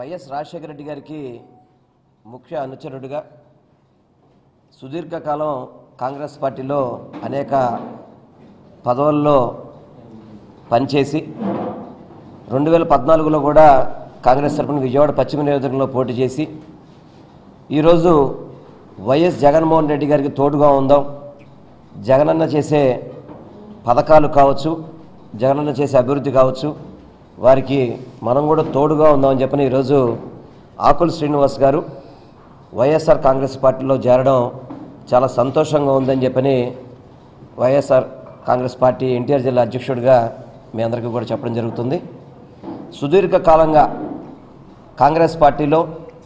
YS Rajasekhara Reddy గారికి ముఖ్య అనుచరుడిగా సుదీర్ఘకాలం కాంగ్రెస్ పార్టీలో అనేక పదవుల్లో పనిచేసి రెండు వేల పద్నాలుగులో కూడా కాంగ్రెస్ తరఫున విజయవాడ పశ్చిమ నియోజకవర్గంలో పోటీ చేసి ఈరోజు వైఎస్ జగన్మోహన్ రెడ్డి గారికి తోడుగా ఉందాం జగనన్న చేసే పథకాలు కావచ్చు జగనన్న చేసే అభివృద్ధి కావచ్చు వారికి మనం కూడా తోడుగా ఉందామని చెప్పని ఈరోజు ఆకుల శ్రీనివాస్ గారు వైఎస్ఆర్ కాంగ్రెస్ పార్టీలో చేరడం చాలా సంతోషంగా ఉందని చెప్పని వైఎస్ఆర్ కాంగ్రెస్ పార్టీ ఎన్టీఆర్ జిల్లా అధ్యక్షుడిగా మీ అందరికీ కూడా చెప్పడం జరుగుతుంది సుదీర్ఘకాలంగా కాంగ్రెస్ పార్టీలో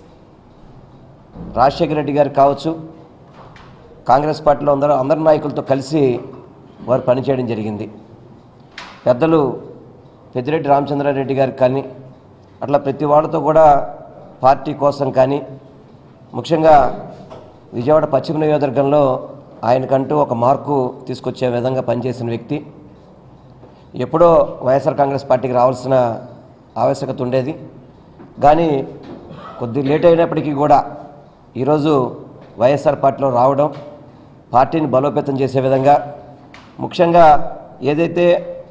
రాజశేఖర రెడ్డి గారు కావచ్చు కాంగ్రెస్ పార్టీలో అందరూ అందరి నాయకులతో కలిసి వారు పనిచేయడం జరిగింది పెద్దలు పెద్దిరెడ్డి రామచంద్రారెడ్డి గారికి కానీ అట్లా ప్రతి వాళ్ళతో కూడా పార్టీ కోసం కానీ ముఖ్యంగా విజయవాడ పశ్చిమ నియోజకవర్గంలో ఆయనకంటూ ఒక మార్కు తీసుకొచ్చే విధంగా పనిచేసిన వ్యక్తి ఎప్పుడో వైఎస్ఆర్ కాంగ్రెస్ పార్టీకి రావాల్సిన ఆవశ్యకత ఉండేది కానీ కొద్ది లేట్ అయినప్పటికీ కూడా ఈరోజు వైఎస్ఆర్ పార్టీలో రావడం పార్టీని బలోపేతం చేసే విధంగా ముఖ్యంగా ఏదైతే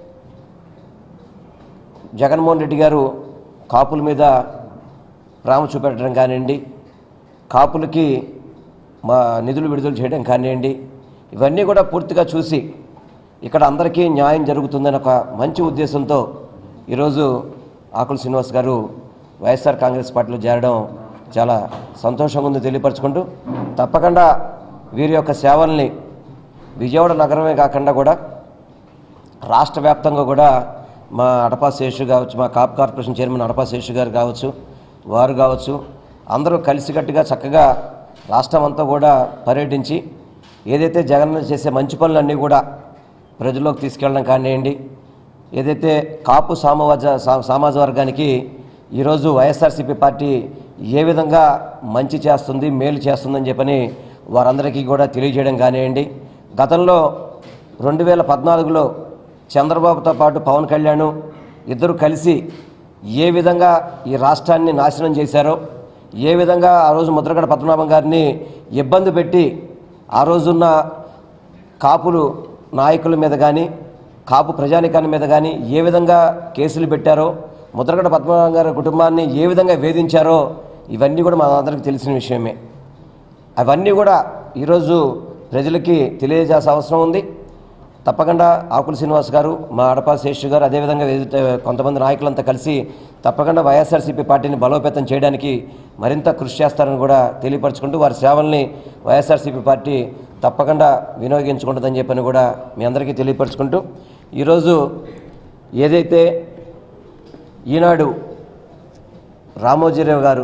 జగన్మోహన్ రెడ్డి గారు కాపుల మీద ప్రేమ చూపెట్టడం కానివ్వండి కాపులకి మా నిధులు విడుదల చేయడం కానివ్వండి ఇవన్నీ కూడా పూర్తిగా చూసి ఇక్కడ అందరికీ న్యాయం జరుగుతుందని ఒక మంచి ఉద్దేశంతో ఈరోజు ఆకుల శ్రీనివాస్ గారు వైఎస్ఆర్ కాంగ్రెస్ పార్టీలో చేరడం చాలా సంతోషంగా ఉంది తెలియపరచుకుంటూ తప్పకుండా వీరి యొక్క సేవల్ని విజయవాడ నగరమే కాకుండా కూడా రాష్ట్ర వ్యాప్తంగా కూడా మా అడపా శేషు కావచ్చు మా కాప్ కార్పొరేషన్ చైర్మన్ అడపా శేషు గారు కావచ్చు వారు కావచ్చు అందరూ కలిసికట్టుగా చక్కగా రాష్ట్రం అంతా కూడా పర్యటించి ఏదైతే జగన్ చేసే మంచి పనులన్నీ కూడా ప్రజల్లోకి తీసుకెళ్ళడం కానివ్వండి ఏదైతే కాపు సామాజ సా- సామాజ వర్గానికి ఈరోజు వైఎస్ఆర్సీపీ పార్టీ ఏ విధంగా మంచి చేస్తుంది మేలు చేస్తుందని చెప్పని వారందరికీ కూడా తెలియజేయడం కానివ్వండి గతంలో రెండు వేల పద్నాలుగులో చంద్రబాబుతో పాటు పవన్ కళ్యాణ్ ఇద్దరు కలిసి ఏ విధంగా ఈ రాష్ట్రాన్ని నాశనం చేశారో ఏ విధంగా ఆ రోజు ముద్రగడ పద్మనాభం గారిని ఇబ్బంది పెట్టి ఆ రోజున్న కాపులు నాయకుల మీద కానీ కాపు ప్రజానికాని మీద కానీ ఏ విధంగా కేసులు పెట్టారో ముద్రగడ పద్మనాభం గారి కుటుంబాన్ని ఏ విధంగా వేధించారో ఇవన్నీ కూడా మన అందరికీ తెలిసిన విషయమే అవన్నీ కూడా ఈరోజు ప్రజలకి తెలియజేయాల్సిన అవసరం ఉంది తప్పకుండా ఆకుల శ్రీనివాస్ గారు మా అడపా శేషు గారు అదేవిధంగా ఎదుట కొంతమంది నాయకులంతా కలిసి తప్పకుండా వైఎస్ఆర్సీపీ పార్టీని బలోపేతం చేయడానికి మరింత కృషి చేస్తారని కూడా తెలియపరచుకుంటూ వారి సేవల్ని వైఎస్ఆర్సీపీ పార్టీ తప్పకుండా వినియోగించుకుంటుందని చెప్పని కూడా మీ అందరికీ తెలియపరచుకుంటూ ఈరోజు ఏదైతే ఈనాడు రామోజీరావు గారు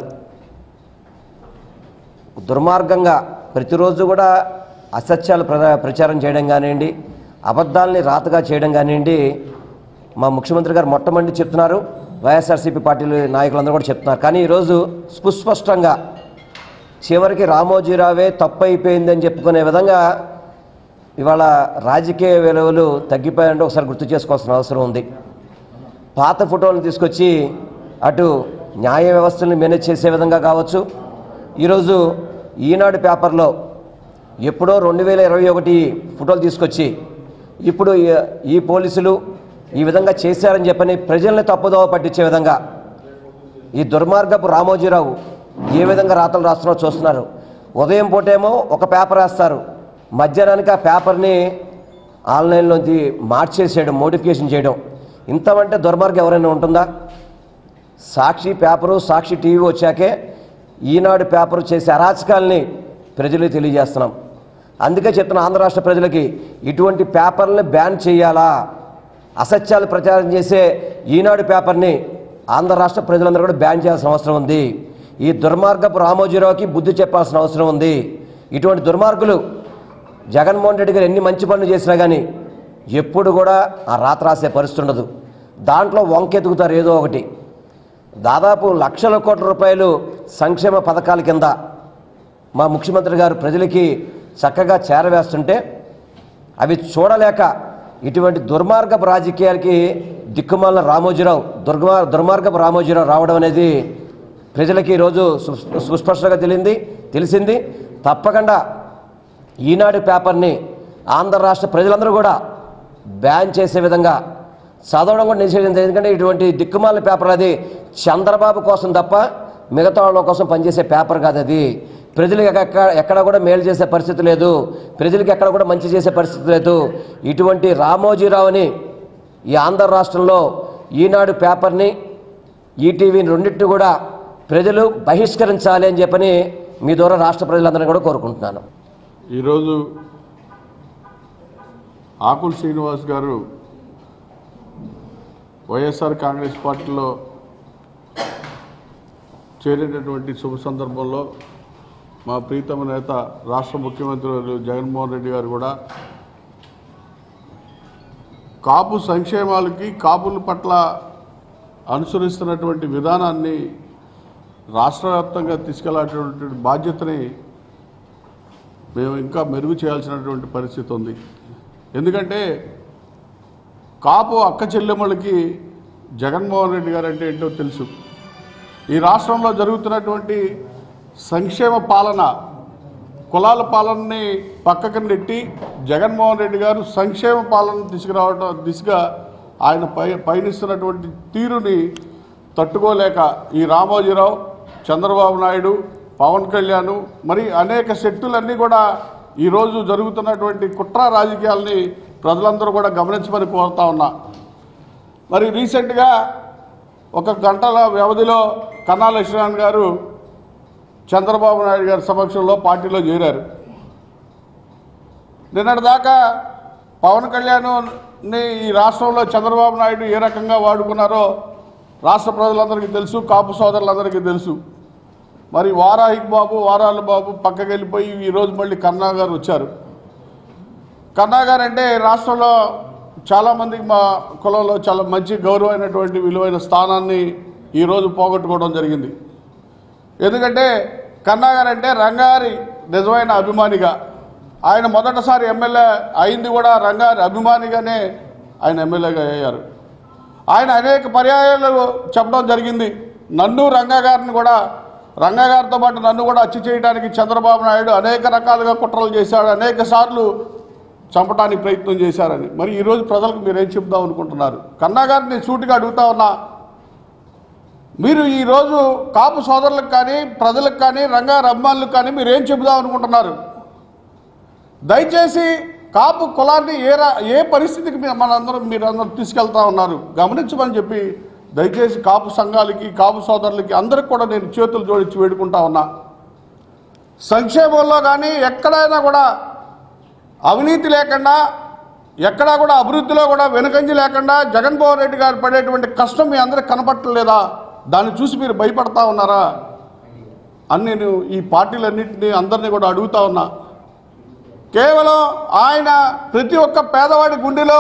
దుర్మార్గంగా ప్రతిరోజు కూడా అసత్యాలు ప్ర ప్రచారం చేయడం కానివ్వండి అబద్ధాలని రాతగా చేయడం కానివ్వండి మా ముఖ్యమంత్రి గారు మొట్టమొదటి చెప్తున్నారు వైఎస్ఆర్సీపీ పార్టీలు నాయకులందరూ కూడా చెప్తున్నారు కానీ ఈరోజు సుస్పష్టంగా చివరికి రామోజీరావే తప్పు అయిపోయిందని చెప్పుకునే విధంగా ఇవాళ రాజకీయ విలువలు తగ్గిపోయాయంటే ఒకసారి గుర్తు చేసుకోవాల్సిన అవసరం ఉంది పాత ఫోటోలను తీసుకొచ్చి అటు న్యాయ వ్యవస్థని మేనేజ్ చేసే విధంగా కావచ్చు ఈరోజు ఈనాడు పేపర్లో ఎప్పుడో రెండు వేల ఇరవై ఒకటి ఫోటోలు తీసుకొచ్చి ఇప్పుడు ఈ- ఈ పోలీసులు ఈ విధంగా చేశారని చెప్పని ప్రజల్ని తప్పుదోవ పట్టించే విధంగా ఈ దుర్మార్గపు రామోజీరావు ఏ విధంగా రాతలు రాస్తున్నారో చూస్తున్నారు ఉదయం పూటేమో ఒక పేపర్ వేస్తారు మధ్యాహ్నానికి ఆ పేపర్ని ఆన్లైన్లోంచి మార్చేసేయడం మోడిఫికేషన్ చేయడం ఇంతమంటే దుర్మార్గం ఎవరైనా ఉంటుందా సాక్షి పేపరు సాక్షి టీవీ వచ్చాకే ఈనాడు పేపరు చేసే అరాచకాల్ని ప్రజలకు తెలియజేస్తున్నాం అందుకే చెప్తున్న ఆంధ్ర రాష్ట్ర ప్రజలకి ఇటువంటి పేపర్ని బ్యాన్ చేయాలా అసత్యాలు ప్రచారం చేసే ఈనాడు పేపర్ని ఆంధ్ర రాష్ట్ర ప్రజలందరూ కూడా బ్యాన్ చేయాల్సిన అవసరం ఉంది ఈ దుర్మార్గపు రామోజీరావుకి బుద్ధి చెప్పాల్సిన అవసరం ఉంది ఇటువంటి దుర్మార్గులు జగన్మోహన్ రెడ్డి గారు ఎన్ని మంచి పనులు చేసినా కానీ ఎప్పుడు కూడా ఆ రాత రాసే పరిస్థితి ఉండదు దాంట్లో వంకెతుకుతారు ఏదో ఒకటి దాదాపు లక్షల కోట్ల రూపాయలు సంక్షేమ పథకాల కింద మా ముఖ్యమంత్రి గారు ప్రజలకి చక్కగా చేరవేస్తుంటే అవి చూడలేక ఇటువంటి దుర్మార్గపు రాజకీయాలకి దిక్కుమాలిన రామోజీరావు దుర్గా దుర్మార్గపు రామోజీరావు రావడం అనేది ప్రజలకి ఈరోజు సు- సుస్పష్టంగా తెలియంది తెలిసింది తప్పకుండా ఈనాడు పేపర్ని ఆంధ్ర రాష్ట్ర ప్రజలందరూ కూడా బ్యాన్ చేసే విధంగా చదవడం కూడా నిషేధించారు ఎందుకంటే ఇటువంటి దిక్కుమాల పేపర్ అది చంద్రబాబు కోసం తప్ప మిగతా వాళ్ళ కోసం పనిచేసే పేపర్ కాదు అది ప్రజలకు ఎక్కడ ఎక్కడ కూడా మేలు చేసే పరిస్థితి లేదు ప్రజలకు ఎక్కడ కూడా మంచి చేసే పరిస్థితి లేదు ఇటువంటి రామోజీరావుని ఈ ఆంధ్ర రాష్ట్రంలో ఈనాడు పేపర్ని ఈటీవీని రెండింటిని కూడా ప్రజలు బహిష్కరించాలి అని చెప్పని మీ ద్వారా రాష్ట్ర ప్రజలందరినీ కూడా కోరుకుంటున్నాను ఈరోజు ఆకుల శ్రీనివాస్ గారు వైఎస్ఆర్ కాంగ్రెస్ పార్టీలో చేరేటటువంటి శుభ సందర్భంలో మా ప్రీతమ నేత రాష్ట్ర ముఖ్యమంత్రి వర్యులు జగన్మోహన్ రెడ్డి గారు కూడా కాపు సంక్షేమాలకి కాపుల పట్ల అనుసరిస్తున్నటువంటి విధానాన్ని రాష్ట్ర వ్యాప్తంగా తీసుకెళ్లాల్సినటువంటి బాధ్యతని మేము ఇంకా మెరుగు చేయాల్సినటువంటి పరిస్థితి ఉంది ఎందుకంటే కాపు అక్క చెల్లెమ్మలకి జగన్మోహన్ రెడ్డి గారు అంటే ఏంటో తెలుసు ఈ రాష్ట్రంలో జరుగుతున్నటువంటి సంక్షేమ పాలన కులాల పాలనని పక్కకు నెట్టి జగన్మోహన్ రెడ్డి గారు సంక్షేమ పాలన తీసుకురావడం దిశగా ఆయన పై పయనిస్తున్నటువంటి తీరుని తట్టుకోలేక ఈ రామోజీరావు చంద్రబాబు నాయుడు పవన్ కళ్యాణ్ మరి అనేక శక్తులన్నీ కూడా ఈరోజు జరుగుతున్నటువంటి కుట్ర రాజకీయాల్ని ప్రజలందరూ కూడా గమనించమని కోరుతా ఉన్నా మరి రీసెంట్గా ఒక గంటల వ్యవధిలో కన్నా లక్ష్మణ్ గారు చంద్రబాబు నాయుడు గారి సమక్షంలో పార్టీలో చేరారు నిన్నటిదాకా పవన్ కళ్యాణ్ని ఈ రాష్ట్రంలో చంద్రబాబు నాయుడు ఏ రకంగా వాడుకున్నారో రాష్ట్ర ప్రజలందరికీ తెలుసు కాపు సోదరులందరికీ తెలుసు మరి వారాహిక్ బాబు వారాల బాబు పక్కకి వెళ్ళిపోయి ఈరోజు మళ్ళీ కన్నా గారు వచ్చారు కన్నా గారు అంటే రాష్ట్రంలో చాలామందికి మా కులంలో చాలా మంచి గౌరవమైనటువంటి విలువైన స్థానాన్ని ఈరోజు పోగొట్టుకోవడం జరిగింది ఎందుకంటే కన్నా గారు అంటే రంగారి నిజమైన అభిమానిగా ఆయన మొదటిసారి ఎమ్మెల్యే అయింది కూడా రంగారి అభిమానిగానే ఆయన ఎమ్మెల్యేగా అయ్యారు ఆయన అనేక పర్యాయాలు చెప్పడం జరిగింది నన్ను రంగా గారిని కూడా రంగా గారితో పాటు నన్ను కూడా హత్య చేయడానికి చంద్రబాబు నాయుడు అనేక రకాలుగా కుట్రలు చేశాడు అనేక సార్లు చంపడానికి ప్రయత్నం చేశారని మరి ఈరోజు ప్రజలకు మీరేం చెప్దాం అనుకుంటున్నారు కన్నా గారిని సూటిగా అడుగుతా ఉన్నా మీరు ఈరోజు కాపు సోదరులకు కానీ ప్రజలకు కానీ రంగారు అభిమానులకు కానీ మీరు ఏం చెబుదాం అనుకుంటున్నారు దయచేసి కాపు కులాన్ని ఏ రా ఏ పరిస్థితికి మీ- మనందరం మీరందరూ తీసుకెళ్తా ఉన్నారు గమనించమని చెప్పి దయచేసి కాపు సంఘాలకి కాపు సోదరులకి అందరికి కూడా నేను చేతులు జోడించి వేడుకుంటా ఉన్నా సంక్షేమంలో కానీ ఎక్కడైనా కూడా అవినీతి లేకుండా ఎక్కడా కూడా అభివృద్ధిలో కూడా వెనుకంజి లేకుండా జగన్మోహన్ రెడ్డి గారు పడేటువంటి కష్టం మీ అందరికి కనపట్టలేదా దాన్ని చూసి మీరు భయపడతా ఉన్నారా అని నేను ఈ పార్టీలన్నింటినీ అందరినీ కూడా అడుగుతా ఉన్నా కేవలం ఆయన ప్రతి ఒక్క పేదవాడి గుండెలో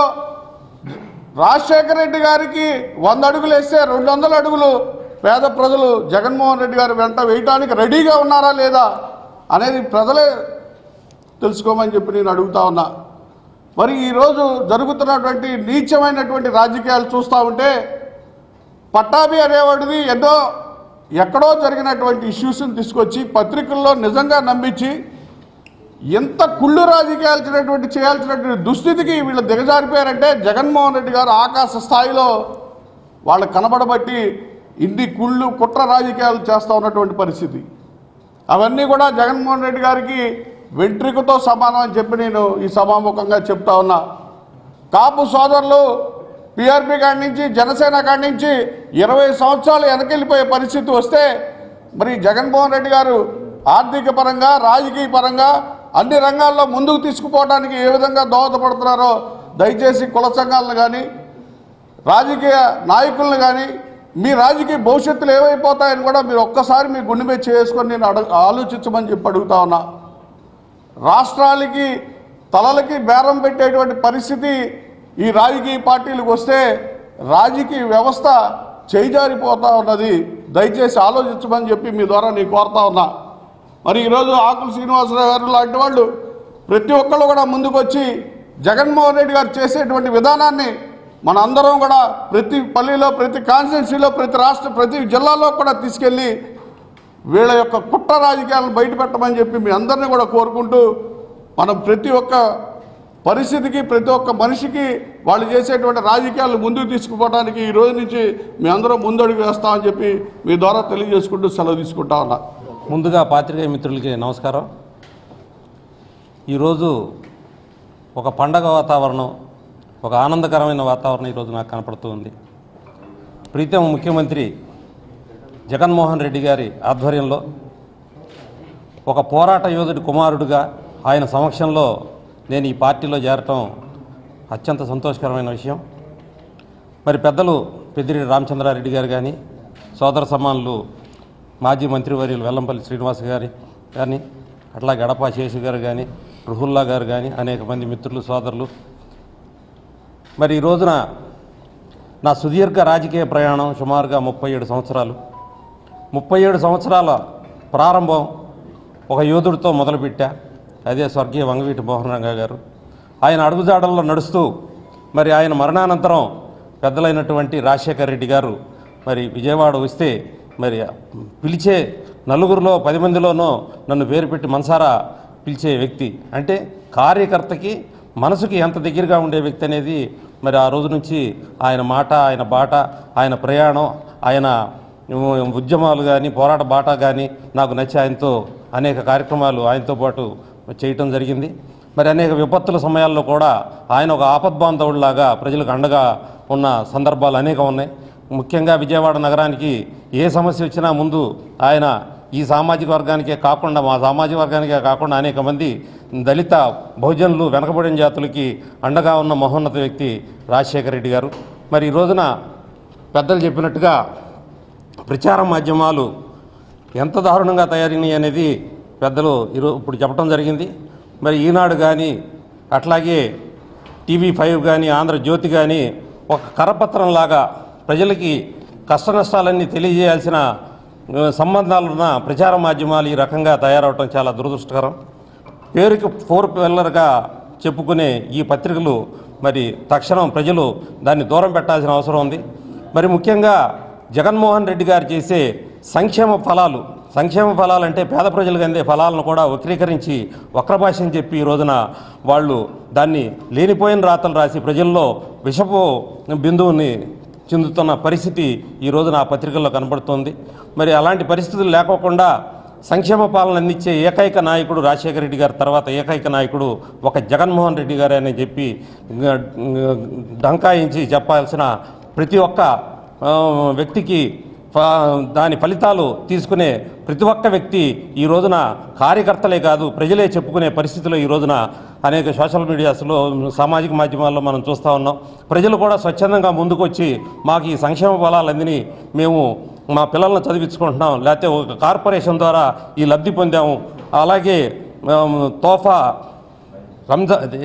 రాజశేఖర రెడ్డి గారికి వంద అడుగులు వేస్తే రెండు వందల అడుగులు పేద ప్రజలు జగన్మోహన్ రెడ్డి గారి వెంట వేయటానికి రెడీగా ఉన్నారా లేదా అనేది ప్రజలే తెలుసుకోమని చెప్పి నేను అడుగుతా ఉన్నా మరి ఈరోజు జరుగుతున్నటువంటి నీచమైనటువంటి రాజకీయాలు చూస్తూ ఉంటే పట్టాభి అనేవాడిది ఎన్నో ఎక్కడో జరిగినటువంటి ఇష్యూస్ని తీసుకొచ్చి పత్రికల్లో నిజంగా నమ్మించి ఎంత కుళ్ళు రాజకీయాలు చేసినటువంటి చేయాల్సినటువంటి దుస్థితికి వీళ్ళు దిగజారిపోయారంటే జగన్మోహన్ రెడ్డి గారు ఆకాశ స్థాయిలో వాళ్ళు కనబడబట్టి ఇన్ని కుళ్ళు కుట్ర రాజకీయాలు చేస్తూ ఉన్నటువంటి పరిస్థితి అవన్నీ కూడా జగన్మోహన్ రెడ్డి గారికి వెంట్రికతో సమానం అని చెప్పి నేను ఈ సభాముఖంగా చెప్తా ఉన్నా కాపు సోదరులు పిఆర్పి కాడి నుంచి జనసేన కాడి నుంచి ఇరవై సంవత్సరాలు వెనకెళ్ళిపోయే పరిస్థితి వస్తే మరి జగన్మోహన్ రెడ్డి గారు ఆర్థిక పరంగా రాజకీయ పరంగా అన్ని రంగాల్లో ముందుకు తీసుకుపోవడానికి ఏ విధంగా దోహదపడుతున్నారో దయచేసి కుల సంఘాలను కానీ రాజకీయ నాయకులను కానీ మీ రాజకీయ భవిష్యత్తులు ఏమైపోతాయని కూడా మీరు ఒక్కసారి మీ గుండె మీద చేసుకొని నేను అడగ ఆలోచించమని చెప్పి అడుగుతా ఉన్నా రాష్ట్రాలకి తలలకి బేరం పెట్టేటువంటి పరిస్థితి ఈ రాజకీయ పార్టీలకు వస్తే రాజకీయ వ్యవస్థ చేయిజారిపోతా ఉన్నది దయచేసి ఆలోచించమని చెప్పి మీ ద్వారా నేను కోరుతా ఉన్నా మరి ఈరోజు ఆకుల శ్రీనివాసరావు గారు లాంటి వాళ్ళు ప్రతి ఒక్కళ్ళు కూడా ముందుకు వచ్చి జగన్మోహన్ రెడ్డి గారు చేసేటువంటి విధానాన్ని మన అందరం కూడా ప్రతి పల్లిలో ప్రతి కాన్స్టిట్యున్సీలో ప్రతి రాష్ట్ర ప్రతి జిల్లాలో కూడా తీసుకెళ్ళి వీళ్ళ యొక్క కుట్ర రాజకీయాలను బయట పెట్టమని చెప్పి మీ అందరినీ కూడా కోరుకుంటూ మనం ప్రతి ఒక్క పరిస్థితికి ప్రతి ఒక్క మనిషికి వాళ్ళు చేసేటువంటి రాజకీయాలను ముందుకు తీసుకుపోవడానికి ఈ రోజు నుంచి మీ అందరం ముందడుగు వేస్తామని చెప్పి మీ ద్వారా తెలియజేసుకుంటూ సెలవు తీసుకుంటా ఉన్నా ముందుగా పాత్రికేయ మిత్రులకి నమస్కారం ఈరోజు ఒక పండగ వాతావరణం ఒక ఆనందకరమైన వాతావరణం ఈరోజు నాకు కనపడుతుంది ప్రీతం ముఖ్యమంత్రి జగన్మోహన్ రెడ్డి గారి ఆధ్వర్యంలో ఒక పోరాట యోధుడి కుమారుడిగా ఆయన సమక్షంలో నేను ఈ పార్టీలో చేరటం అత్యంత సంతోషకరమైన విషయం మరి పెద్దలు పెద్దిరెడ్డి రామచంద్రారెడ్డి గారు కానీ సోదర సమానులు మాజీ మంత్రివర్యులు వెల్లంపల్లి శ్రీనివాస్ గారి కానీ అట్లా గడప శేషు గారు కానీ రుహుల్లా గారు కానీ అనేక మంది మిత్రులు సోదరులు మరి ఈ రోజున నా సుదీర్ఘ రాజకీయ ప్రయాణం సుమారుగా ముప్పై ఏడు సంవత్సరాలు ముప్పై ఏడు సంవత్సరాల ప్రారంభం ఒక యోధుడితో మొదలుపెట్టా అదే స్వర్గీయ వంగవీటి మోహన్ రంగా గారు ఆయన అడుగుజాడల్లో నడుస్తూ మరి ఆయన మరణానంతరం పెద్దలైనటువంటి రాజశేఖర్ రెడ్డి గారు మరి విజయవాడ వస్తే మరి పిలిచే నలుగురిలో పది మందిలోనో నన్ను పేరు పెట్టి మనసారా పిలిచే వ్యక్తి అంటే కార్యకర్తకి మనసుకి ఎంత దగ్గరగా ఉండే వ్యక్తి అనేది మరి ఆ రోజు నుంచి ఆయన మాట ఆయన బాట ఆయన ప్రయాణం ఆయన ఉద్యమాలు కానీ పోరాట బాట కానీ నాకు నచ్చి ఆయనతో అనేక కార్యక్రమాలు ఆయనతో పాటు చేయటం జరిగింది మరి అనేక విపత్తుల సమయాల్లో కూడా ఆయన ఒక ఆపద్బాంధవుడిలాగా ప్రజలకు అండగా ఉన్న సందర్భాలు అనేక ఉన్నాయి ముఖ్యంగా విజయవాడ నగరానికి ఏ సమస్య వచ్చినా ముందు ఆయన ఈ సామాజిక వర్గానికే కాకుండా మా సామాజిక వర్గానికే కాకుండా అనేక మంది దళిత బహుజనులు వెనకబడిన జాతులకి అండగా ఉన్న మహోన్నత వ్యక్తి రాజశేఖర రెడ్డి గారు మరి ఈ రోజున పెద్దలు చెప్పినట్టుగా ప్రచార మాధ్యమాలు ఎంత దారుణంగా తయారైనాయి అనేది పెద్దలు ఈరో ఇప్పుడు చెప్పడం జరిగింది మరి ఈనాడు కానీ అట్లాగే టీవీ ఫైవ్ కానీ ఆంధ్రజ్యోతి కానీ ఒక కరపత్రంలాగా ప్రజలకి కష్ట నష్టాలన్నీ తెలియజేయాల్సిన ఆ, సంబంధాలున్న ప్రచార మాధ్యమాలు ఈ రకంగా తయారవటం చాలా దురదృష్టకరం పేరుకి ఫోర్ పిల్లర్గా చెప్పుకునే ఈ పత్రికలు మరి తక్షణం ప్రజలు దాన్ని దూరం పెట్టాల్సిన అవసరం ఉంది మరి ముఖ్యంగా జగన్మోహన్ రెడ్డి గారు చేసే సంక్షేమ ఫలాలు సంక్షేమ ఫలాలు అంటే పేద ప్రజలకు అందే ఫలాలను కూడా వక్రీకరించి వక్రభాషని చెప్పి ఈ రోజున వాళ్ళు దాన్ని లేనిపోయిన రాతలు రాసి ప్రజల్లో విషపు బిందువుని చెందుతున్న పరిస్థితి ఈ రోజున ఆ పత్రికల్లో కనబడుతోంది మరి అలాంటి పరిస్థితులు లేకోకుండా సంక్షేమ పాలన అందించే ఏకైక నాయకుడు రాజశేఖర రెడ్డి గారి తర్వాత ఏకైక నాయకుడు ఒక జగన్మోహన్ రెడ్డి గారే అని చెప్పి గ- గ- డంకాయించి చెప్పాల్సిన ప్రతి ఒక్క ఆ, వ్యక్తికి ఫ- దాని ఫలితాలు తీసుకునే ప్రతి ఒక్క వ్యక్తి ఈ రోజున కార్యకర్తలే కాదు ప్రజలే చెప్పుకునే పరిస్థితిలో ఈ రోజున అనేక సోషల్ మీడియాస్లో సామాజిక మాధ్యమాల్లో మనం చూస్తూ ఉన్నాం ప్రజలు కూడా స్వచ్ఛందంగా ముందుకొచ్చి మాకు ఈ సంక్షేమ ఫలాలు అందిని మేము మా పిల్లల్ని చదివించుకుంటున్నాం లేకపోతే ఒక కార్పొరేషన్ ద్వారా ఈ లబ్ధి పొందాము అలాగే ఆమ్, తోఫా రంజా అది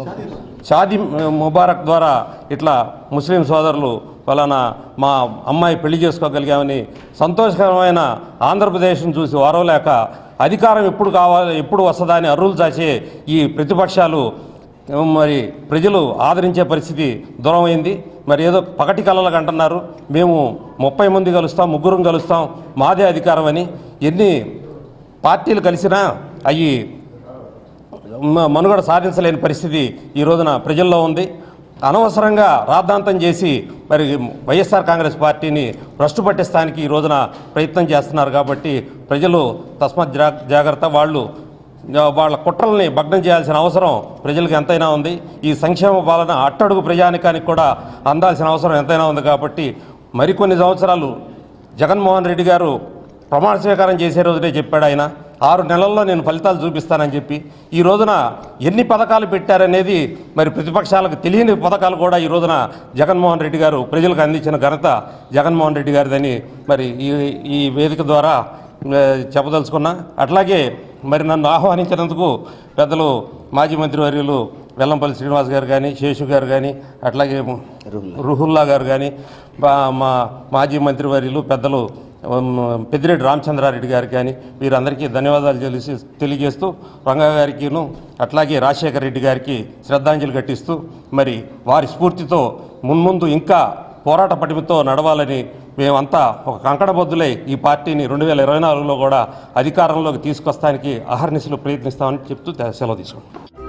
షాదీ ముబారక్ ద్వారా ఇట్లా ముస్లిం సోదరులు ఫలానా మా అమ్మాయి పెళ్లి చేసుకోగలిగామని సంతోషకరమైన ఆంధ్రప్రదేశ్ను చూసి వారవలేక అధికారం ఎప్పుడు కావాలి ఎప్పుడు వస్తుందా అని అర్రులు చాచే ఈ ప్రతిపక్షాలు మరి ప్రజలు ఆదరించే పరిస్థితి దూరమైంది మరి ఏదో పగటి కళలకు అంటున్నారు మేము ముప్పై మంది కలుస్తాం ముగ్గురం కలుస్తాం మాదే అధికారం అని ఎన్ని పార్టీలు కలిసినా అవి మ- మనుగడ సాధించలేని పరిస్థితి ఈ రోజున ప్రజల్లో ఉంది అనవసరంగా రాద్ధాంతం చేసి మరి వైఎస్ఆర్ కాంగ్రెస్ పార్టీని భ్రష్టు పట్టిస్తానికి ఈ రోజున ప్రయత్నం చేస్తున్నారు కాబట్టి ప్రజలు తస్మత్ జా జాగ్రత్త వాళ్ళు ఆ, వాళ్ళ కుట్రల్ని భగ్నం చేయాల్సిన అవసరం ప్రజలకు ఎంతైనా ఉంది ఈ సంక్షేమ పాలన అట్టడుగు ప్రజానికానికి కూడా అందాల్సిన అవసరం ఎంతైనా ఉంది కాబట్టి మరికొన్ని సంవత్సరాలు జగన్మోహన్ రెడ్డి గారు ప్రమాణ స్వీకారం చేసే రోజునే చెప్పాడు ఆయన ఆరు నెలల్లో నేను ఫలితాలు చూపిస్తానని చెప్పి ఈ రోజున ఎన్ని పథకాలు పెట్టారనేది మరి ప్రతిపక్షాలకు తెలియని పథకాలు కూడా ఈ రోజున జగన్మోహన్ రెడ్డి గారు ప్రజలకు అందించిన ఘనత జగన్మోహన్ రెడ్డి గారిదని మరి ఈ ఈ వేదిక ద్వారా ఆ, చెప్పదలుచుకున్నా అట్లాగే మరి నన్ను ఆహ్వానించినందుకు పెద్దలు మాజీ మంత్రివర్యులు వెల్లంపల్లి శ్రీనివాస్ గారు కానీ శేషు గారు కానీ అట్లాగే రుహుల్లా గారు కానీ మా- మా మాజీ మంత్రివర్యులు పెద్దలు ఉమ్, పెద్దిరెడ్డి రామచంద్రారెడ్డి గారికి కానీ వీరందరికీ ధన్యవాదాలు తెలిసి తెలియజేస్తూ రంగా గారికిను అట్లాగే రాజశేఖర రెడ్డి గారికి శ్రద్ధాంజలి ఘటిస్తూ మరి వారి స్ఫూర్తితో మున్ముందు ఇంకా పోరాట పటిమతో నడవాలని మేమంతా ఒక కంకణబద్దులై ఈ పార్టీని రెండు వేల ఇరవై నాలుగులో కూడా అధికారంలోకి తీసుకొస్తానికి అహర్నిశలు ప్రయత్నిస్తామని చెప్తూ సెలవు తీసుకుంటాం